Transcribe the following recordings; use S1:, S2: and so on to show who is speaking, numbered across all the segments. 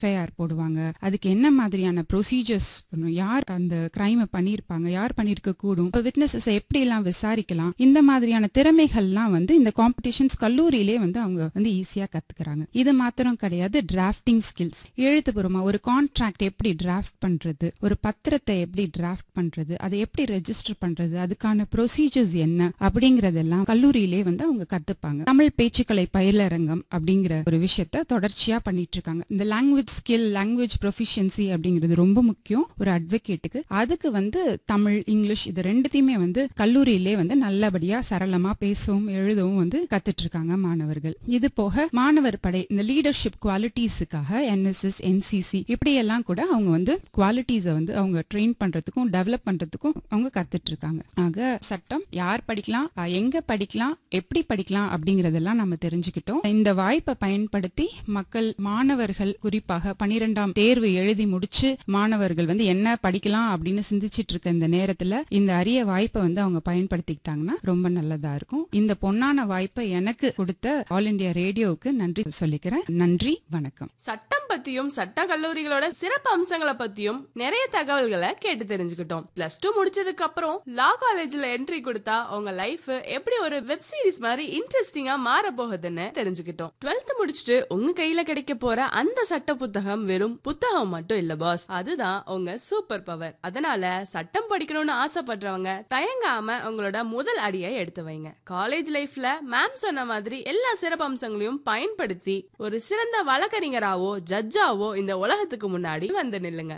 S1: FIR போடுவாங்க அதுக்கு என்ன மாதிரியான ப்ரொசீஜர்ஸ் யார் அந்த கிரைமை பண்ணியிருப்பாங்க யார் பண்ணியிருக்க கூடும் விட்னஸஸ் எப்படி எல்லாம் விசாரிக்கலாம் இந்த மாதிரியான திறமைகள்லாம் வந்து இந்த காம்படிஷன்ஸ் கல்லூரியிலே வந்து அவங்க வந்து ஈஸியா கத்துக்கிறாங்க இது மாத்திரம் கிடையாது டிராஃப்டிங் ஸ்கில்ஸ் எழுத்துப்பூர்வமா ஒரு கான்ட்ராக்ட் எப்படி டிராஃப்ட் பண்றது ஒரு பத்திரத்தை எப்படி டிராஃப்ட் பண்றது அதை எப்படி ரெஜிஸ்டர் பண்றது அதுக்கான ப்ரொசீஜர்ஸ் என்ன அப்படிங்கறதெல்லாம் கல்லூரியிலே வந்து அவங்க கத்துப்பாங்க தமிழ் பேச்சுக்கலை பயிலரங்கம் அப்படிங்கிற ஒரு விஷயத்த தொடர்ச்சியா பண்ணிட்டு இருக்காங்க இந்த லாங்குவேஜ் ஸ்கில் லாங்குவேஜ் ப்ரொஃபிஷியன்சி அப்படிங்கிறது ரொம்ப முக்கியம் ஒரு அட்வொகேட்டுக்கு அதுக்கு வந்து தமிழ் இங்கிலீஷ் இது ரெண்டுத்தையுமே வந்து கல்லூரியிலே வந்து நல்லபடியா சரளமா பேசவும் எழுதவும் வந்து கத்துட்டு இருக்காங்க மாணவர்கள் இது போக மாணவர் படை இந்த லீடர்ஷிப் குவாலிட்டிஸுக்காக என்எஸ்எஸ் என்சிசி இப்படி எல்லாம் கூட அவங்க வந்து குவாலிட்டிஸை வந்து அவங்க ட்ரெயின் பண்றதுக்கும் டெவலப் பண்றதுக்கும் அவங்க கத்துட்டு இருக்காங்க ஆக சட்டம் யார் படிக்கலாம் அஹ் எங்க படிக்கலாம் எப்படி படிக்கலாம் அப்படிங்கறதெல்லாம் நம்ம தெரிஞ்சுக்கிட்டோம் இந்த வாய்ப்பை பயன்படுத்தி மக்கள் மாணவர்கள் குறிப்பாக பனிரெண்டாம் தேர்வு எழுதி முடிச்சு மாணவர்கள் வந்து என்ன படிக்கலாம் அப்படின்னு சிந்திச்சிட்டு இருக்க இந்த நேரத்துல இந்த அரிய வாய்ப்பை வந்து அவங்க பயன்படுத்திக்கிட்டாங்கன்னா ரொம்ப நல்லதா இருக்கும் இந்த பொன்னான வாய்ப்பை எனக்கு கொடுத்த ஆல் இண்டியா ரேடியோவுக்கு நன்றி சொல்லிக்கிறேன் நன்றி வணக்கம்
S2: சட்டம் பத்தியும் சட்ட கல்லூரிகளோட சிறப்பு அம்சங்களை பத்தியும் நிறைய தகவல்களை கேட்டு தெரிஞ்சுக்கிட்டோம் பிளஸ் டூ முடிச்சதுக்கு அப்புறம் லா காலேஜ்ல என்ட்ரி கொடுத்தா உங்க லைஃப் எப்படி ஒரு வெப் சீரிஸ் மாதிரி இன்ட்ரெஸ்டிங்கா மாற போகுதுன்னு தெரிஞ்சுக்கிட்டோம் டுவெல்த் முடிச்சுட்டு உங்க கையில கிடைக்க போற அந்த சட்ட புத்தகம் வெறும் புத்தகம் மட்டும் இல்ல பாஸ் அதுதான் உங்க சூப்பர் பவர் அதனால சட்டம் படிக்கணும்னு ஆசைப்படுறவங்க தயங்காம உங்களோட முதல் அடியை எடுத்து வைங்க காலேஜ் லைஃப்ல மேம் சொன்ன மாதிரி எல்லா சிறப்பு அம்சங்களையும் பயன்படுத்தி ஒரு சிறந்த வழக்கறிஞராவோ ஜட்ஜாவோ இந்த உலகத்துக்கு முன்னாடி வந்து நில்லுங்க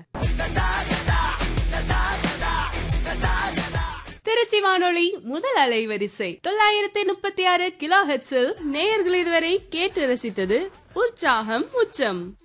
S2: திருச்சி வானொலி முதல் அலைவரிசை தொள்ளாயிரத்தி முப்பத்தி ஆறு கிலோ ஹெச்சில் நேயர்கள் இதுவரை கேட்டு ரசித்தது உற்சாகம் உச்சம்